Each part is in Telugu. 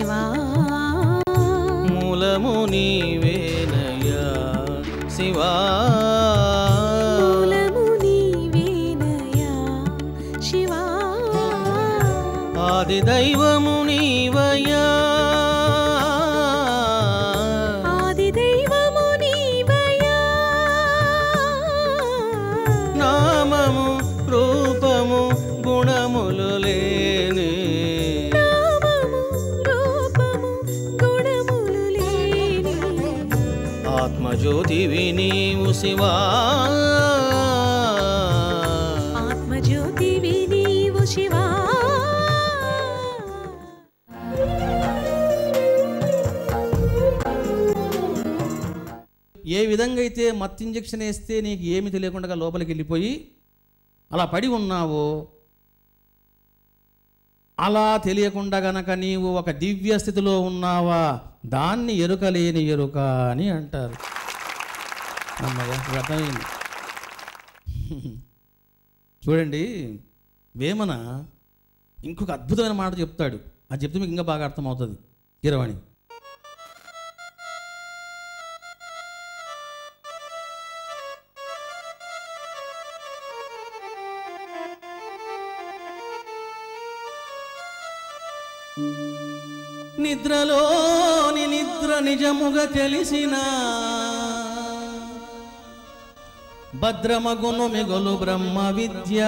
శివా మూలము నీవేనయ్యా శివా మూలము నీవేనయా శివా ఆది దైవము నీవయ్యా ఆది దైవము నీవయా నామము రూపము గుణములు లేని నామము రూపము గుణములు లేని ఆత్మజ్యోతివి నీవు శివా ఆత్మజ్యోతివి నీవు శివా ఏ విధంగా అయితే మత్తు ఇంజెక్షన్ వేస్తే నీకు ఏమి తెలియకుండా లోపలికి వెళ్ళిపోయి అలా పడి ఉన్నావో అలా తెలియకుండా గనక నీవు ఒక దివ్య స్థితిలో ఉన్నావా దాన్ని ఎరుకలేని ఎరుక అని అంటారు అమ్మయ్య, ఇప్పుడు అర్థమైంది చూడండి వేమన ఇంకొక అద్భుతమైన మాట చెప్తాడు అది చెప్తే మీకు ఇంకా బాగా అర్థమవుతుంది కీరవాణి నిద్రలోని నిద్ర నిజముగా తెలిసిన భద్రమగును మిగులు బ్రహ్మ విద్య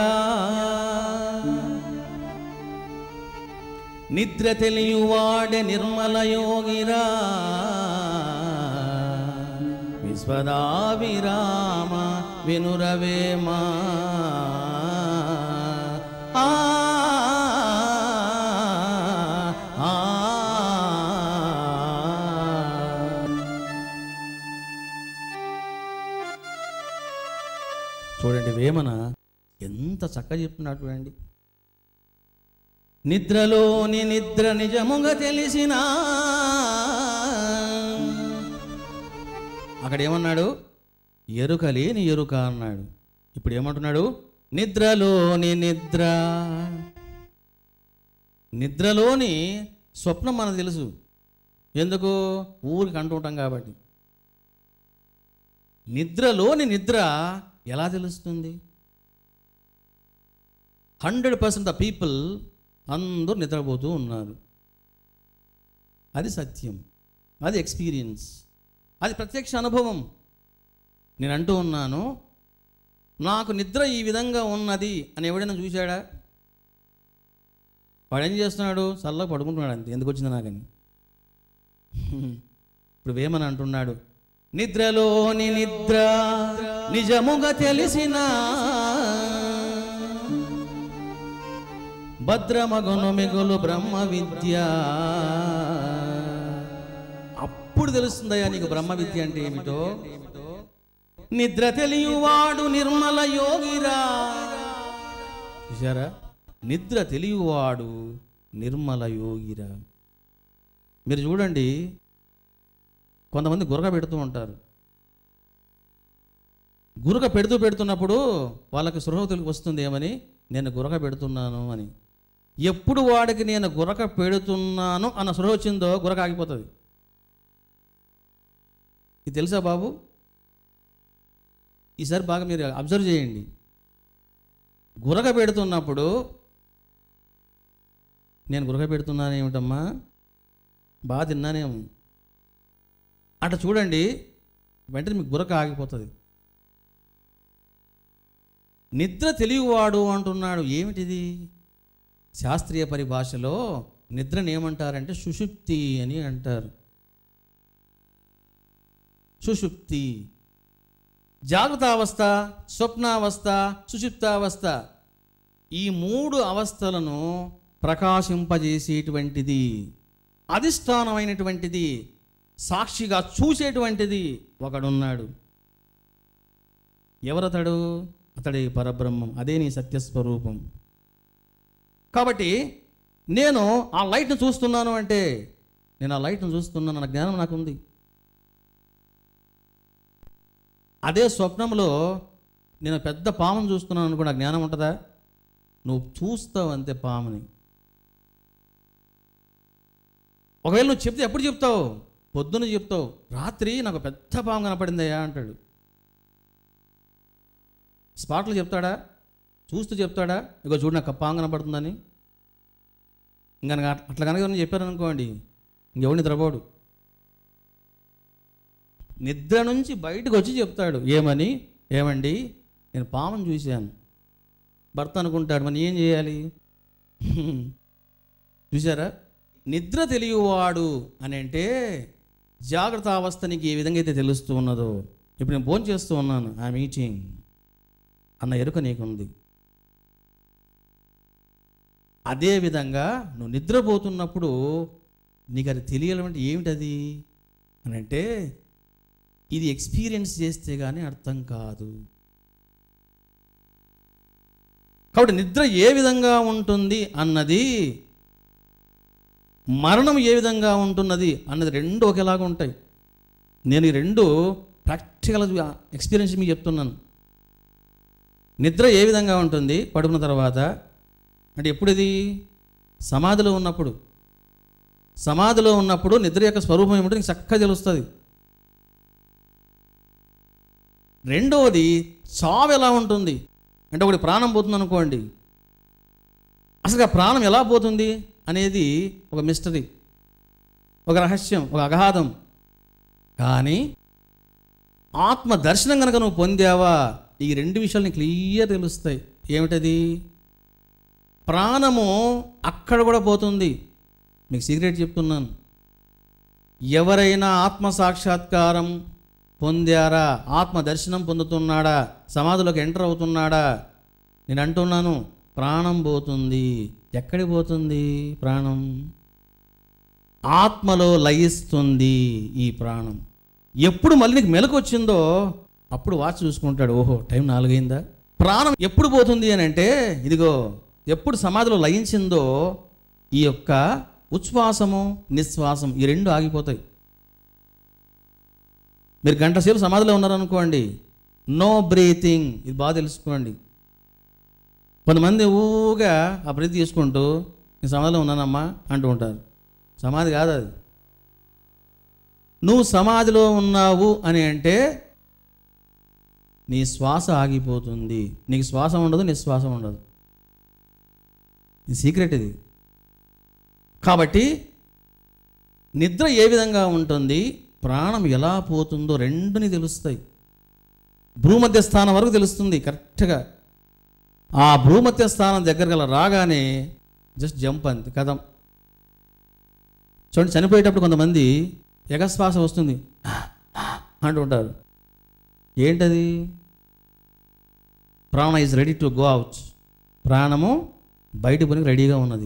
నిద్ర తెలియవాడే నిర్మల యోగిరా విశ్వదా విరామ వినురవేమా ఆ ఆ, చూడండి వేమన ఎంత చక్కగా చెప్తున్నాడు చూడండి నిద్రలోని నిద్ర నిజముగా తెలిసిన అక్కడ ఏమన్నాడు ఎరుక లేని ఎరుక అన్నాడు ఇప్పుడు ఏమంటున్నాడు నిద్రలోని నిద్ర నిద్రలోని స్వప్నం మనకు తెలుసు ఎందుకు ఊరికి అంటూ ఉంటాం కాబట్టి నిద్రలోని నిద్ర ఎలా తెలుస్తుంది హండ్రెడ్ పర్సెంట్ ద పీపుల్ అందరూ నిద్రపోతూ ఉన్నారు అది సత్యం అది ఎక్స్పీరియన్స్ అది ప్రత్యక్ష అనుభవం నేను అంటూ ఉన్నాను నాకు నిద్ర ఈ విధంగా ఉన్నది అని ఎవడైనా చూశాడా వాడు ఏం చేస్తున్నాడు చల్లగా పడుకుంటున్నాడు అంతే ఎందుకు వచ్చింది నాకని ఇప్పుడు వేమని అంటున్నాడు నిద్రలోని నిద్ర నిజముగా తెలిసిన భద్రమగును మిగులు బ్రహ్మ విద్య అప్పుడు తెలుస్తుందయ్యా నీకు బ్రహ్మ విద్య అంటే ఏమిటో నిద్ర తెలియవాడు నిర్మల యోగిరా చూసారా నిద్ర తెలియవాడు నిర్మల యోగిరా మీరు చూడండి కొంతమంది గురక పెడుతూ ఉంటారు గురక పెడుతూ పెడుతున్నప్పుడు వాళ్ళకి సృహ తెలికి వస్తుంది ఏమని నేను గురక పెడుతున్నాను అని ఎప్పుడు వాడికి నేను గురక పెడుతున్నాను అన్న సృహ వచ్చిందో గురక ఆగిపోతుంది ఇది తెలుసా బాబు ఈసారి బాగా మీరు అబ్జర్వ్ చేయండి గురక పెడుతున్నప్పుడు నేను గురక పెడుతున్నాను ఏమిటమ్మా బాగా తిన్నానేమో అట్లా చూడండి వెంటనే మీకు గురక ఆగిపోతుంది నిద్ర తెలియవాడు అంటున్నాడు ఏమిటిది శాస్త్రీయ పరిభాషలో నిద్రని ఏమంటారంటే సుషుప్తి అని అంటారు సుషుప్తి జాగ్రత్తావస్థ స్వప్నావస్థ సుషుప్తావస్థ ఈ మూడు అవస్థలను ప్రకాశింపజేసేటువంటిది అధిష్టానమైనటువంటిది సాక్షిగా చూసేటువంటిది ఒకడున్నాడు ఎవరతడు అతడి పరబ్రహ్మం అదే నీ సత్యస్వరూపం కాబట్టి నేను ఆ లైట్ను చూస్తున్నాను అంటే నేను ఆ లైట్ను చూస్తున్నాను అన్న జ్ఞానం నాకుంది అదే స్వప్నంలో నేను పెద్ద పామును చూస్తున్నాను అనుకున్న జ్ఞానం ఉంటుందా నువ్వు చూస్తావు అంతే పాముని ఒకవేళ నువ్వు చెప్తే ఎప్పుడు చెప్తావు పొద్దున చెప్తావు రాత్రి నాకు పెద్ద పాము కనపడిందయ్యా అంటాడు స్పాట్లో చెప్తాడా చూస్తూ చెప్తాడా ఇగో చూడు నాకు పాము కనపడుతుందని ఇంకా కనుక అట్లా కనుక ఎవరైనా చెప్పారనుకోండి ఇంకెవడు నిద్రపోడు నిద్ర నుంచి బయటకు వచ్చి చెప్తాడు ఏమని ఏమండి నేను పాముని చూశాను భర్త అనుకుంటాడు మరి ఏం చేయాలి చూసారా నిద్ర తెలియవాడు అని అంటే జాగ్రత్త అవస్థ నీకు ఏ విధంగా అయితే తెలుస్తూ ఉన్నదో ఇప్పుడు నేను ఫోన్ చేస్తూ ఉన్నాను ఆ మీటింగ్ అన్న ఎరుక నీకుంది అదే విధంగా నువ్వు నిద్రపోతున్నప్పుడు నీకు అది తెలియాలంటే అంటే ఏమిటది అని అంటే ఇది ఎక్స్పీరియన్స్ చేస్తే కానీ అర్థం కాదు కాబట్టి నిద్ర ఏ విధంగా ఉంటుంది అన్నది మరణం ఏ విధంగా ఉంటున్నది అన్నది రెండు ఒకేలాగా ఉంటాయి నేను ఈ రెండు ప్రాక్టికల్ ఎక్స్పీరియన్స్ మీకు చెప్తున్నాను నిద్ర ఏ విధంగా ఉంటుంది పడుకున్న తర్వాత అంటే ఎప్పుడు ఇది సమాధిలో ఉన్నప్పుడు సమాధిలో ఉన్నప్పుడు నిద్ర యొక్క స్వరూపం ఏమిటో నీకు చక్కగా తెలుస్తుంది రెండవది చావు ఎలా ఉంటుంది అంటే ఒకటి ప్రాణం పోతుంది అనుకోండి అసలు ఆ ప్రాణం ఎలా పోతుంది అనేది ఒక మిస్టరీ ఒక రహస్యం ఒక అగాధం కానీ ఆత్మ దర్శనం కనుక నువ్వు పొందావా ఈ రెండు విషయాలు నీకు క్లియర్ తెలుస్తాయి ఏమిటది ప్రాణము అక్కడ కూడా పోతుంది మీకు సీక్రెట్ చెప్తున్నాను ఎవరైనా ఆత్మ సాక్షాత్కారం పొందారా ఆత్మ దర్శనం పొందుతున్నాడా సమాధిలోకి ఎంటర్ అవుతున్నాడా నేను అంటున్నాను ప్రాణం పోతుంది ఎక్కడికి పోతుంది ప్రాణం ఆత్మలో లయిస్తుంది ఈ ప్రాణం ఎప్పుడు మళ్ళీ నీకు మెలకు వచ్చిందో అప్పుడు వాచ్ చూసుకుంటాడు ఓహో టైం నాలుగైందా ప్రాణం ఎప్పుడు పోతుంది అని అంటే ఇదిగో ఎప్పుడు సమాధిలో లయించిందో ఈ యొక్క ఉచ్ఛ్వాసము నిశ్వాసం ఈ రెండు ఆగిపోతాయి మీరు గంట సేపు సమాధిలో ఉన్నారనుకోండి నో బ్రీతింగ్ ఇది బాగా తెలుసుకోండి కొంతమంది ఊగా ఆ బ్రీత్ తీసుకుంటూ నేను సమాధిలో ఉన్నానమ్మా అంటూ ఉంటారు సమాధి కాదు అది నువ్వు సమాధిలో ఉన్నావు అని అంటే నీ శ్వాస ఆగిపోతుంది నీకు శ్వాస ఉండదు నిశ్వాసం ఉండదు ఇది సీక్రెట్ ఇది కాబట్టి నిద్ర ఏ విధంగా ఉంటుంది ప్రాణం ఎలా పోతుందో రెండుని తెలుస్తాయి భూమధ్య స్థానం వరకు తెలుస్తుంది కరెక్ట్గా ఆ భూమధ్య స్థానం దగ్గర గల రాగానే జస్ట్ జంప్ అంతే కథం చూడండి చనిపోయేటప్పుడు కొంతమంది ఎగశ్వాస వస్తుంది అంటుంటారు ఏంటది prana is ready to go out ప్రాణము బయట పోనికి రెడీగా ఉన్నది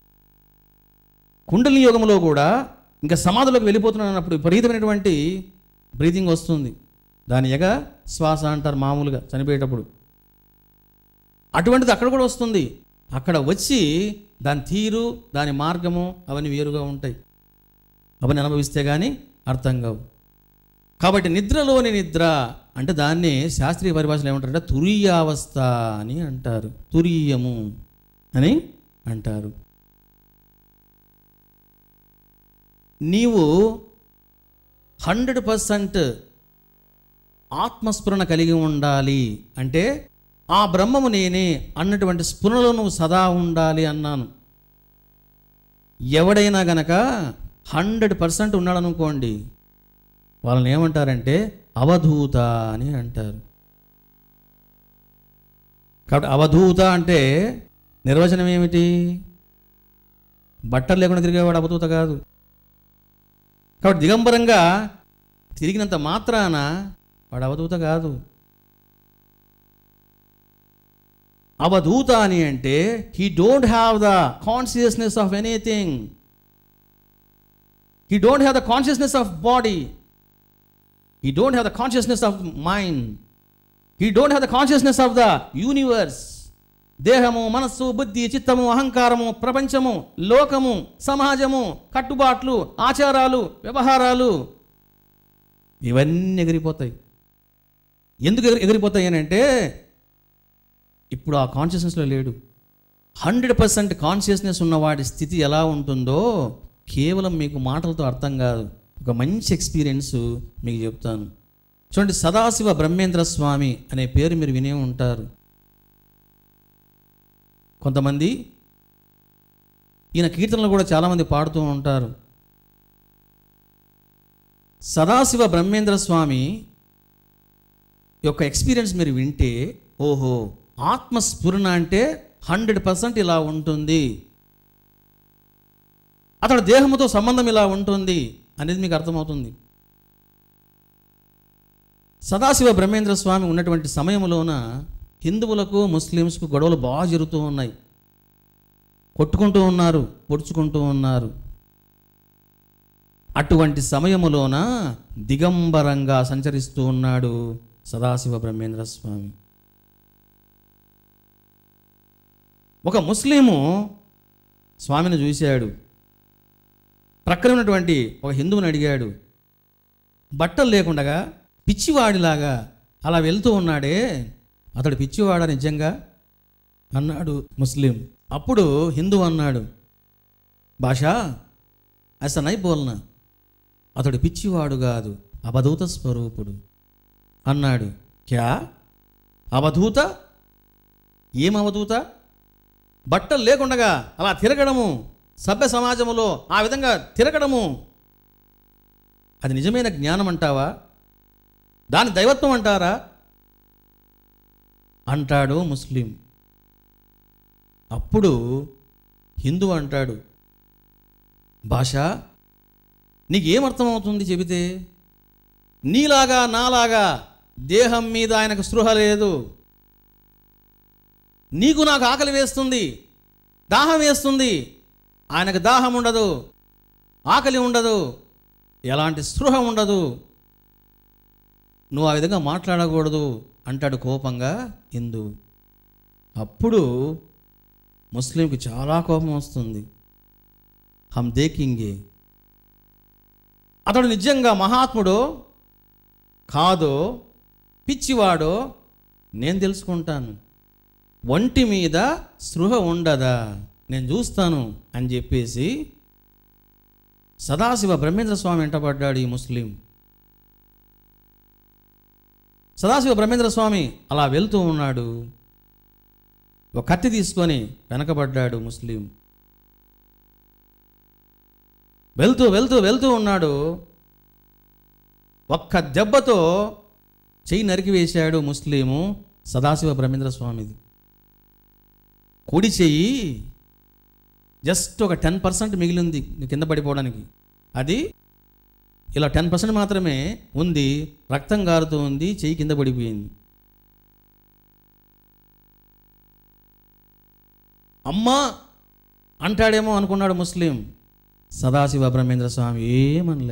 కుండలి యోగంలో కూడా ఇంకా సమాధిలోకి వెళ్ళిపోతున్నాను అన్నప్పుడు విపరీతమైనటువంటి బ్రీతింగ్ వస్తుంది దాని ఎగ శ్వాస అంటారు మామూలుగా చనిపోయేటప్పుడు అటువంటిది అక్కడ కూడా వస్తుంది అక్కడ వచ్చి దాని తీరు దాని మార్గము అవన్నీ వేరుగా ఉంటాయి అవన్నీ అనుభవిస్తే కానీ అర్థం కావు కాబట్టి నిద్రలోని నిద్ర అంటే దాన్ని శాస్త్రీయ పరిభాషలో ఏమంటారంటే తురీయావస్థ అని అంటారు తురీయము అని అంటారు నీవు హండ్రెడ్ పర్సెంట్ ఆత్మస్ఫురణ కలిగి ఉండాలి అంటే ఆ బ్రహ్మము నేనే అన్నటువంటి స్ఫురణలో నువ్వు సదా ఉండాలి అన్నాను ఎవడైనా గనక హండ్రెడ్ పర్సెంట్ ఉన్నాడనుకోండి వాళ్ళని ఏమంటారంటే అవధూత అని అంటారు కాబట్టి అవధూత అంటే నిర్వచనం ఏమిటి బట్టలు లేకుండా తిరిగేవాడు అవధూత కాదు కాబట్టి దిగంబరంగా తిరిగినంత మాత్రాన వాడు అవధూత కాదు అవధూత అని అంటే he don't have the consciousness of anything he don't have the consciousness of body he don't have the consciousness of mind he don't have the consciousness of the universe దేహము మనస్సు బుద్ధి చిత్తము అహంకారము ప్రపంచము లోకము సమాజము కట్టుబాట్లు ఆచారాలు వ్యవహారాలు ఇవన్నీ ఎగిరిపోతాయి ఎందుకు ఎగిరి ఎగిరిపోతాయి అని అంటే ఇప్పుడు ఆ కాన్షియస్నెస్లో లేడు హండ్రెడ్ పర్సెంట్ కాన్షియస్నెస్ ఉన్నవాడి స్థితి ఎలా ఉంటుందో కేవలం మీకు మాటలతో అర్థం కాదు ఒక మంచి ఎక్స్పీరియన్స్ మీకు చెప్తాను చూడండి సదాశివ బ్రహ్మేంద్ర స్వామి అనే పేరు మీరు వినే ఉంటారు కొంతమంది ఈయన కీర్తనలు కూడా చాలామంది పాడుతూ ఉంటారు సదాశివ బ్రహ్మేంద్ర స్వామి యొక్క ఎక్స్పీరియన్స్ మీరు వింటే ఓహో ఆత్మస్ఫురణ అంటే హండ్రెడ్ పర్సెంట్ ఇలా ఉంటుంది అతడు దేహముతో సంబంధం ఇలా ఉంటుంది అనేది మీకు అర్థమవుతుంది సదాశివ బ్రహ్మేంద్ర స్వామి ఉన్నటువంటి సమయంలోన హిందువులకు ముస్లిమ్స్కు గొడవలు బాగా జరుగుతూ ఉన్నాయి కొట్టుకుంటూ ఉన్నారు పొడుచుకుంటూ ఉన్నారు అటువంటి సమయములోన దిగంబరంగా సంచరిస్తూ ఉన్నాడు సదాశివ బ్రహ్మేంద్ర స్వామి ఒక ముస్లిము స్వామిని చూశాడు ప్రక్కన ఉన్నటువంటి ఒక హిందువుని అడిగాడు బట్టలు లేకుండా పిచ్చివాడిలాగా అలా వెళ్తూ ఉన్నాడే అతడు పిచ్చివాడా నిజంగా అన్నాడు ముస్లిం అప్పుడు హిందూ అన్నాడు భాషా అసలు నైపోలన అతడు పిచ్చివాడు కాదు అవధూత స్వరూపుడు అన్నాడు క్యా అవధూత ఏం అవధూత బట్టలు లేకుండగా అలా తిరగడము సభ్య సమాజములో ఆ విధంగా తిరగడము అది నిజమైన జ్ఞానం అంటావా దాని దైవత్వం అంటారా అంటాడు ముస్లిం అప్పుడు హిందూ అంటాడు భాష నీకు ఏమర్థమవుతుంది చెబితే నీలాగా నాలాగా దేహం మీద ఆయనకు స్పృహ లేదు నీకు నాకు ఆకలి వేస్తుంది దాహం వేస్తుంది ఆయనకు దాహం ఉండదు ఆకలి ఉండదు ఎలాంటి స్పృహ ఉండదు నువ్వు ఆ విధంగా మాట్లాడకూడదు అంటాడు కోపంగా హిందూ అప్పుడు ముస్లింకి చాలా కోపం వస్తుంది హమ్ దేకింగే అతడు నిజంగా మహాత్ముడో కాదో పిచ్చివాడో నేను తెలుసుకుంటాను ఒంటి మీద స్పృహ ఉండదా నేను చూస్తాను అని చెప్పేసి సదాశివ బ్రహ్మేంద్ర స్వామి వెంటబడ్డాడు ఈ ముస్లిం సదాశివ బ్రహ్మేంద్ర స్వామి అలా వెళ్తూ ఉన్నాడు ఒక కత్తి తీసుకొని వెనకబడ్డాడు ముస్లిం వెళ్తూ వెళ్తూ వెళ్తూ ఉన్నాడు ఒక్క దెబ్బతో చెయ్యి నరికి వేశాడు ముస్లిము సదాశివ బ్రహ్మేంద్ర స్వామిది కుడి చెయ్యి జస్ట్ ఒక టెన్ పర్సెంట్ మిగిలింది కింద పడిపోవడానికి అది ఇలా టెన్ పర్సెంట్ మాత్రమే ఉంది రక్తం గారుతూ ఉంది చెయ్యి కింద పడిపోయింది అమ్మా అంటాడేమో అనుకున్నాడు ముస్లిం సదాశివ బ్రహ్మేంద్ర స్వామి ఏమనలే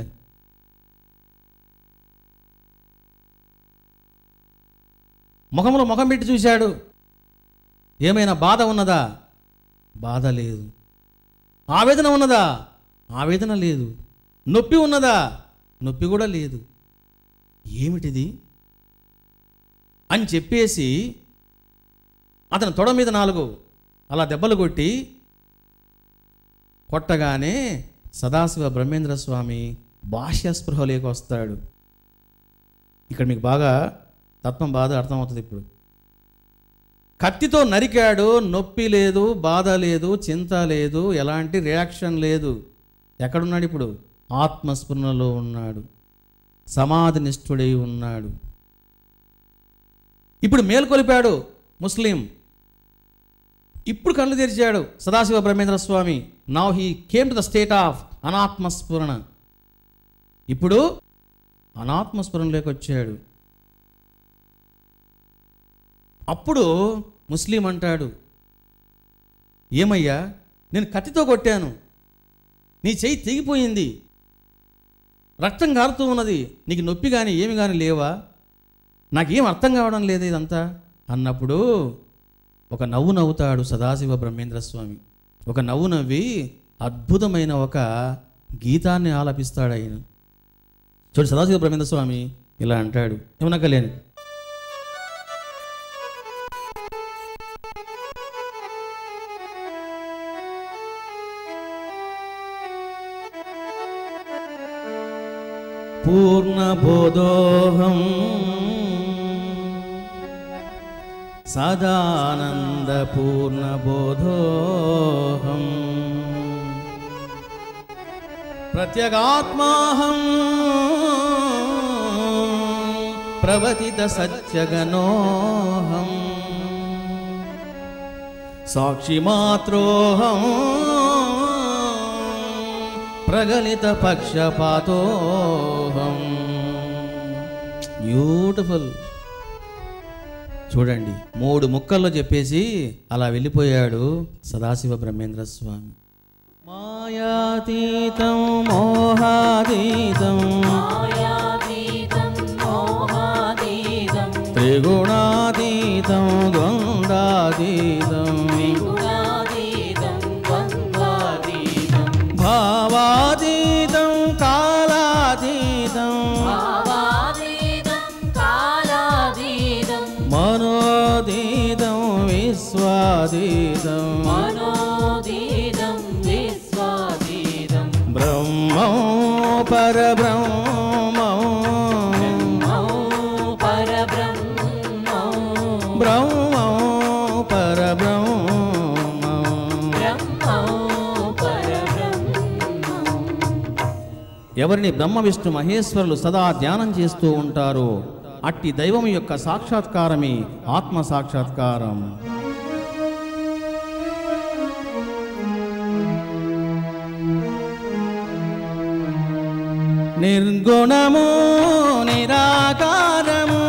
ముఖంలో ముఖం పెట్టి చూశాడు ఏమైనా బాధ ఉన్నదా బాధ లేదు ఆవేదన ఉన్నదా ఆవేదన లేదు నొప్పి ఉన్నదా నొప్పి కూడా లేదు ఏమిటిది అని చెప్పేసి అతని తొడ మీద నాలుగు అలా దెబ్బలు కొట్టి కొట్టగానే సదాశివ బ్రహ్మేంద్ర స్వామి భాష్య స్పృహలోకి వస్తాడు ఇక్కడ మీకు బాగా తత్వం బాధ అర్థమవుతుంది ఇప్పుడు కత్తితో నరికాడు నొప్పి లేదు బాధ లేదు చింత లేదు ఎలాంటి రియాక్షన్ లేదు ఎక్కడున్నాడు ఇప్పుడు ఆత్మస్ఫురణలో ఉన్నాడు సమాధి నిష్ఠుడై ఉన్నాడు ఇప్పుడు మేల్కొలిపాడు ముస్లిం ఇప్పుడు కళ్ళు తెరిచాడు Sadashiva Brahmendra Swami now he came to the state of anatmasphurana ఇప్పుడు అనాత్మస్ఫురణలోకి వచ్చాడు అప్పుడు ముస్లిం అంటాడు ఏమయ్యా నేను కత్తితో కొట్టాను నీ చెయ్యి తెగిపోయింది రక్తం కారుతూ ఉన్నది నీకు నొప్పి కానీ ఏమి కానీ లేవా నాకేం అర్థం కావడం లేదు ఇదంతా అన్నప్పుడు ఒక నవ్వు నవ్వుతాడు సదాశివ బ్రహ్మేంద్ర స్వామి ఒక నవ్వు నవ్వి అద్భుతమైన ఒక గీతాన్ని ఆలపిస్తాడు ఆయన చూడు సదాశివ బ్రహ్మేంద్ర స్వామి ఇలా అంటాడు ఏమన్నా కళ్యాణి పూర్ణబోధోహం సదానందపూర్ణబోధోహం ప్రత్యగాత్మాహం ప్రవతిత సత్యగనోహం సాక్షిమాత్రోహం ప్రగలిత పక్షపాతోహం బ్యూటిఫుల్ చూడండి మూడు ముక్కల్లో చెప్పేసి అలా వెళ్ళిపోయాడు సదాశివ బ్రహ్మేంద్ర స్వామి మాయాతీతం మోహాతీతం త్రిగుణాతీతం ద్వంద్వాతీతం భావాతీతం కాలాతీతం మనోదీతం విశ్వాతీతం బ్రహ్మం పరబ్రహ్మం బ్రహ్మం పరబ్రహ్మం ఎవరిని బ్రహ్మ విష్ణు మహేశ్వరులు సదా ధ్యానం చేస్తూ ఉంటారో అట్టి దైవం యొక్క సాక్షాత్కారమే ఆత్మ సాక్షాత్కారం నిర్గుణము నిరాకారము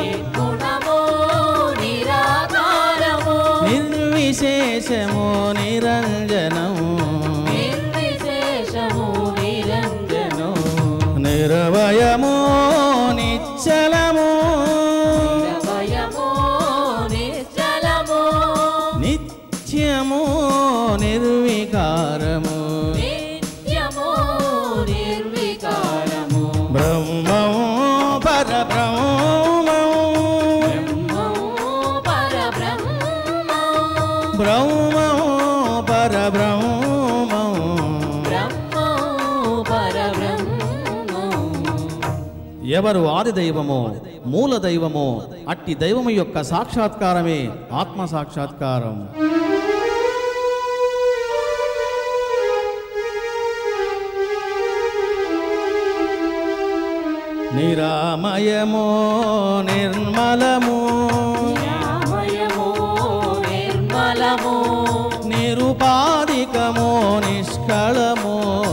నిర్విశేషము నిరంజనము నిరవయము నిశ్చలము నిత్యము నిర్వికారము బ్రహ్మము పరబ్రహ్మము బ్రహ్మము పరబ్రహ్మము ఎవరు ఆది దైవమో మూల దైవమో అట్టి దైవము యొక్క సాక్షాత్కారమే ఆత్మ సాక్షాత్కారం నిరామయమో నిర్మలము నిరుపాధికమో నిష్కళము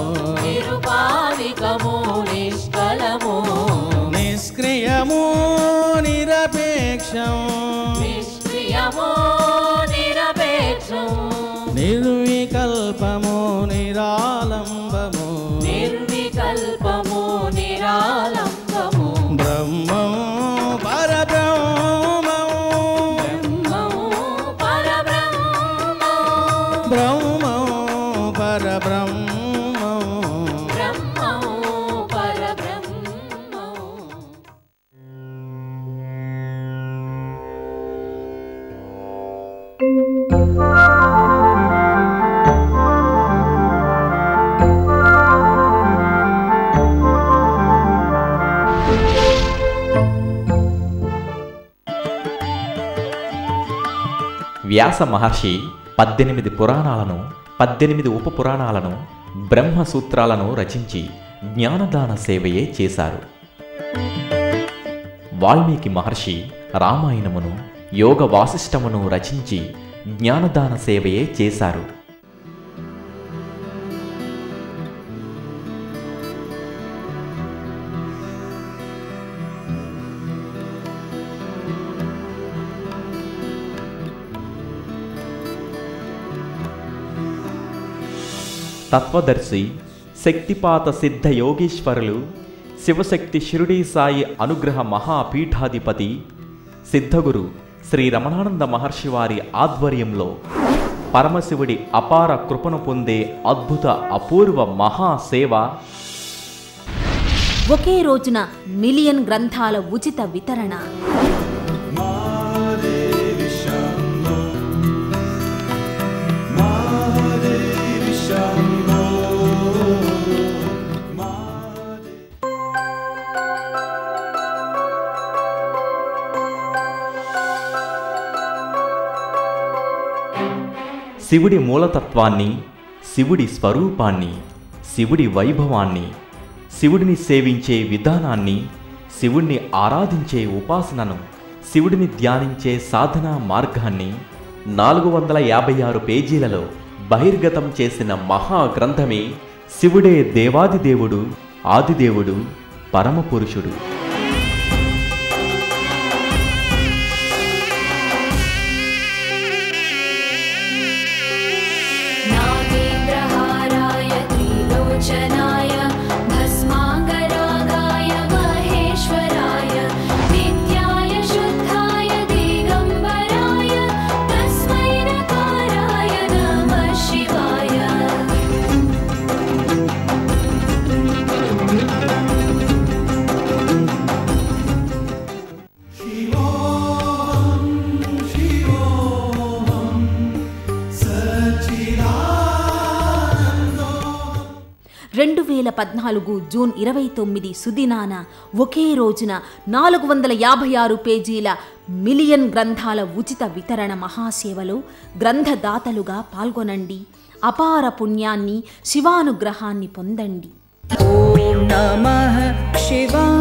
నిష్క్రియము నిరపేక్షం నిర్వికల్పము నిరాలంబము నిర్వికల్పము నిరాలంబము బ్రహ్మము పరబ్రహ్మము పరబ్రహ్మము బ్రహ్మము పరబ్రహ్మము బ్రహ్మము పరబ్రహ్మము వ్యాస మహర్షి పద్దెనిమిది పురాణాలను పద్దెనిమిది ఉప పురాణాలను బ్రహ్మసూత్రాలను రచించి జ్ఞానదాన సేవయే చేశారు వాల్మీకి మహర్షి రామాయణమును యోగ వాసిష్టమును రచించి జ్ఞానదాన సేవయే చేశారు తత్వదర్శి శక్తిపాత సిద్ధ యోగీశ్వరులు శివశక్తి షిరుడీ సాయి అనుగ్రహ మహాపీఠాధిపతి సిద్ధగురు శ్రీ రమణానంద మహర్షి వారి ఆధ్వర్యంలో పరమశివుడి అపార కృపను పొందే అద్భుత అపూర్వ మహాసేవ ఒకే రోజున మిలియన్ గ్రంథాల ఉచిత వితరణ శివుడి మూలతత్వాన్ని శివుడి స్వరూపాన్ని శివుడి వైభవాన్ని శివుడిని సేవించే విధానాన్ని శివుణ్ణి ఆరాధించే ఉపాసనను శివుడిని ధ్యానించే సాధనా మార్గాన్ని నాలుగు వందల యాభై ఆరు పేజీలలో బహిర్గతం చేసిన మహా గ్రంథమే శివుడే దేవాదిదేవుడు ఆదిదేవుడు పరమపురుషుడు नागेन्द्रहाराय त्रिलोचनाय भस्माङ्गरागाय महेश्वराय नित्याय शुद्धाय दिगम्बराय तस्मै नकाराय नमः शिवाय రెండు వేల పద్నాలుగు జూన్ ఇరవై తొమ్మిది సుదినాన ఒకే రోజున నాలుగు వందల యాభై ఆరు పేజీల మిలియన్ గ్రంథాల ఉచిత వితరణ మహాసేవలో గ్రంథదాతలుగా పాల్గొనండి అపార పుణ్యాన్ని శివానుగ్రహాన్ని పొందండి ॐ नमः शिवाय